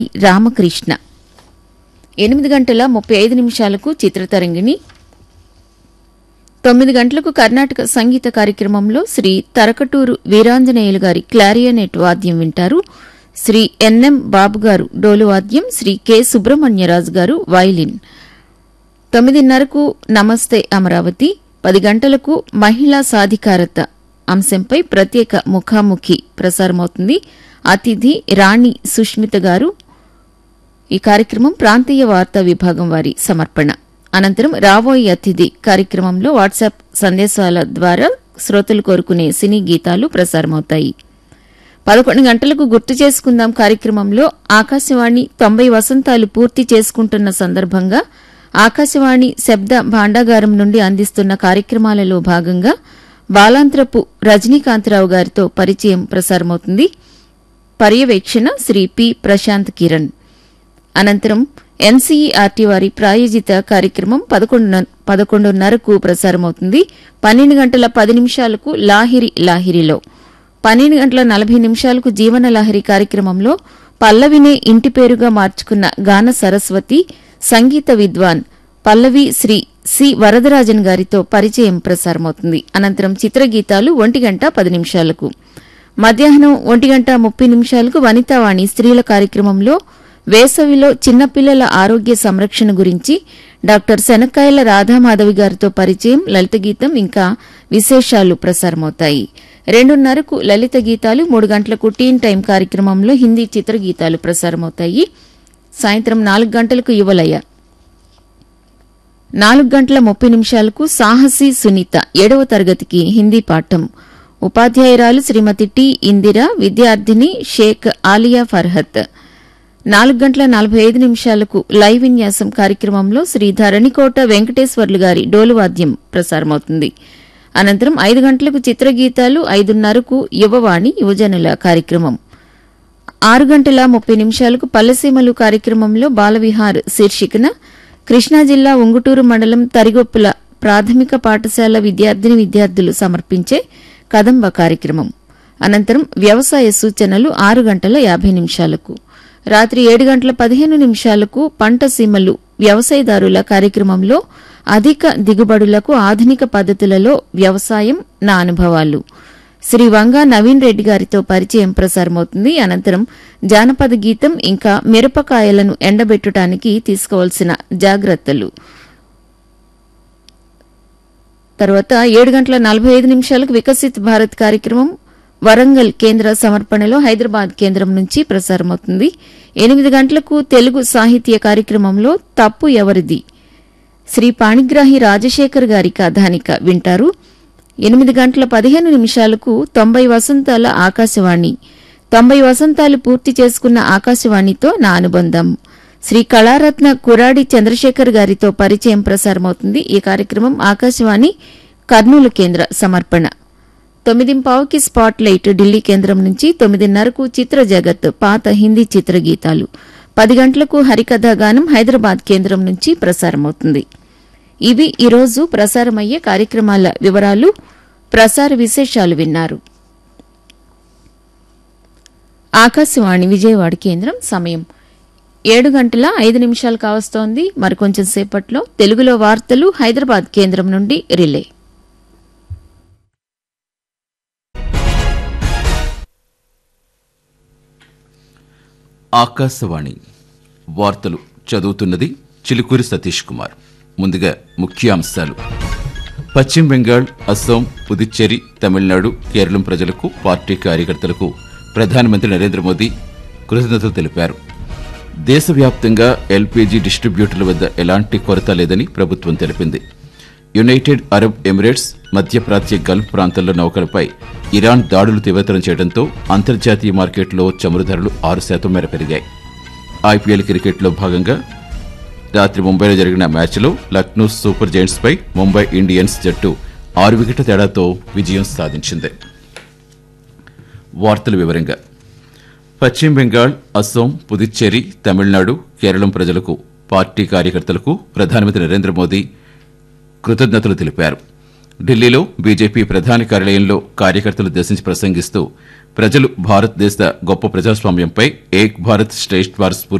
రామకృష్ణ ఎనిమిది గంటల ముప్పై ఐదు నిమిషాలకు చిత్రతరంగిణి తొమ్మిది గంటలకు కర్ణాటక సంగీత కార్యక్రమంలో శ్రీ తరకటూరు వీరాంజనేయులు గారి క్లారియనెట్ వాద్యం వింటారు శ్రీ ఎన్ఎం బాబు గారు డోలు వాద్యం శ్రీ కె సుబ్రహ్మణ్యరాజు గారు వైలిన్ తొమ్మిదిన్నరకు నమస్తే అమరావతి పది గంటలకు మహిళా సాధికారత అంశంపై ప్రత్యేక ముఖాముఖి ప్రసారమవుతుంది అతిథి రాణి సుష్మిత గారు ఈ కార్యక్రమం ప్రాంతీయ వార్తా విభాగం వారి సమర్పణ అనంతరం రాబోయే అతిథి కార్యక్రమంలో వాట్సాప్ సందేశాల ద్వారా శ్రోతలు కోరుకునే సినీ గీతాలు ప్రసారమవుతాయి పదకొండు గంటలకు గుర్తు చేసుకుందాం కార్యక్రమంలో ఆకాశవాణి తొంభై వసంతాలు పూర్తి చేసుకుంటున్న సందర్భంగా ఆకాశవాణి శబ్ద భాండాగారం నుండి అందిస్తున్న కార్యక్రమాలలో భాగంగా బాలాంత్రపు రజనీకాంతరావు గారితో పరిచయం ప్రసారమవుతుంది పర్యవేక్షణ శ్రీ పి ప్రశాంత్ కిరణ్ అనంతరం ఎన్సీఈఆర్టీ వారి ప్రాయోజిత కార్యక్రమం పదకొండు పదకొండున్నరకు ప్రసారమవుతుంది పన్నెండు గంటల పది నిమిషాలకు లాహిరి లాహిరిలో పన్నెండు గంటల నలభై నిమిషాలకు జీవన లాహిరి కార్యక్రమంలో పల్లవినే ఇంటి పేరుగా మార్చుకున్న గాన సరస్వతి సంగీత విద్వాన్ పల్లవి శ్రీ సి వరదరాజన్ గారితో పరిచయం ప్రసారమవుతుంది అనంతరం చిత్రగీతాలు ఒంటి గంట పది నిమిషాలకు మధ్యాహ్నం ఒంటి గంట ముప్పై నిమిషాలకు వనితావాణి స్త్రీల కార్యక్రమంలో వేసవిలో చిన్నపిల్లల ఆరోగ్య సంరక్షణ గురించి డాక్టర్ శనక్కాయల రాధామాధవి గారితో పరిచయం లలిత గీతం ఇంకా విశేషాలు ప్రసారమవుతాయి రెండున్నరకు లలిత గీతాలు మూడు గంటలకు టీన్ టైం కార్యక్రమంలో హిందీ చిత్రగీతాలు ప్రసారమవుతాయి సాయంత్రం నాలుగు గంటలకు యువలయ నాలుగు గంటల ముప్పై నిమిషాలకు సాహసి సునీత ఏడవ తరగతికి హిందీ పాఠం ఉపాధ్యాయురాలు శ్రీమతి టి ఇందిర విద్యార్థిని షేక్ ఆలియా ఫర్హత్ నాలుగు గంటల నలభై ఐదు నిమిషాలకు లైవ్ విన్యాసం కార్యక్రమంలో శ్రీ ధరణికోట వెంకటేశ్వర్లు గారి డోలువాద్యం ప్రసారమవుతుంది అనంతరం ఐదు గంటలకు చిత్రగీతాలు ఐదున్నరకు యువవాణి యువజనుల కార్యక్రమం ఆరు గంటల ముప్పై నిమిషాలకు పల్లెసీమలు కార్యక్రమంలో బాలవిహార్ శీర్షికన కృష్ణా జిల్లా ఉంగుటూరు మండలం తరిగొప్పుల ప్రాథమిక పాఠశాల విద్యార్థిని విద్యార్థులు సమర్పించే కదంబ కార్యక్రమం అనంతరం వ్యవసాయ సూచనలు ఆరు గంటల యాభై నిమిషాలకు రాత్రి ఏడు గంటల పదిహేను నిమిషాలకు పంట సీమలు వ్యవసాయదారుల కార్యక్రమంలో అధిక దిగుబడులకు ఆధునిక పద్ధతులలో వ్యవసాయం నా అనుభవాలు శ్రీ వంగా నవీన్ రెడ్డి గారితో పరిచయం ప్రసారమవుతుంది అనంతరం జానపద గీతం ఇంకా మిరపకాయలను ఎండబెట్టడానికి తీసుకోవాల్సిన జాగ్రత్తలు తర్వాత ఏడు గంటల నలభై ఐదు నిమిషాలకు వికసిత్ భారత్ కార్యక్రమం వరంగల్ కేంద్ర సమర్పణలో హైదరాబాద్ కేంద్రం నుంచి ప్రసారమవుతుంది ఎనిమిది గంటలకు తెలుగు సాహిత్య కార్యక్రమంలో తప్పు ఎవరిది శ్రీ పాణిగ్రాహి రాజశేఖర్ గారి కథానిక వింటారు ఎనిమిది గంటల పదిహేను నిమిషాలకు తొంభై వసంతాల ఆకాశవాణి తొంభై వసంతాలు పూర్తి చేసుకున్న ఆకాశవాణితో నా అనుబంధం శ్రీ కళారత్న కురాడి చంద్రశేఖర్ గారితో పరిచయం ప్రసారమవుతుంది ఈ కార్యక్రమం ఆకాశవాణి కర్నూలు కేంద్ర సమర్పణ తొమ్మిదింపావుకి స్పాట్ లైట్ ఢిల్లీ కేంద్రం నుంచి తొమ్మిదిన్నరకు చిత్ర జగత్ పాత హిందీ చిత్రగీతాలు పది గంటలకు హరికథ గానం హైదరాబాద్ కేంద్రం నుంచి ప్రసారమవుతుంది ఇవి ఈరోజు ప్రసారమయ్యే కార్యక్రమాల వివరాలు ప్రసార విశేషాలు విన్నారు ఆకాశవాణి విజయవాడ కేంద్రం సమయం ఏడు గంటల ఐదు నిమిషాలు కావస్తోంది మరికొంచెం సేపట్లో తెలుగులో వార్తలు హైదరాబాద్ కేంద్రం నుండి రిలే ఆకాశవాణి వార్తలు చదువుతున్నది చిలుకూరి సతీష్ కుమార్ ముందుగా ముఖ్యాంశాలు పశ్చిమ బెంగాల్ అస్సాం పుదుచ్చేరి తమిళనాడు కేరళం ప్రజలకు పార్టీ కార్యకర్తలకు ప్రధానమంత్రి నరేంద్ర మోదీ కృతజ్ఞతలు తెలిపారు దేశవ్యాప్తంగా ఎల్పీజీ డిస్ట్రిబ్యూటర్ల వద్ద ఎలాంటి కొరత లేదని ప్రభుత్వం తెలిపింది యునైటెడ్ అరబ్ ఎమిరేట్స్ మధ్యప్రాచ్య గల్ఫ్ ప్రాంతాల్లో నౌకలపై ఇరాన్ దాడులు తీవ్రతరం చేయడంతో అంతర్జాతీయ మార్కెట్లో చమురు ధరలు ఆరు శాతం మేర పెరిగాయి ఐపీఎల్ క్రికెట్లో భాగంగా రాత్రి ముంబైలో జరిగిన మ్యాచ్లో లక్నో సూపర్ జైంట్స్పై ముంబై ఇండియన్స్ జట్టు ఆరు వికెట్ల తేడాతో విజయం సాధించింది వార్తల వివరంగా పశ్చిమ బెంగాల్ అస్సాం పుదుచ్చేరి తమిళనాడు కేరళం ప్రజలకు పార్టీ కార్యకర్తలకు ప్రధానమంత్రి నరేంద్ర మోదీ కృతజ్ఞతలు తెలిపారు ఢిల్లీలో బీజేపీ ప్రధాన కార్యాలయంలో కార్యకర్తలు ఉద్దేశించి ప్రసంగిస్తూ ప్రజలు భారతదేశ గొప్ప ప్రజాస్వామ్యంపై ఏక్ భారత్ శ్రేష్ఠ్ భారత్ స్ఫూర్తి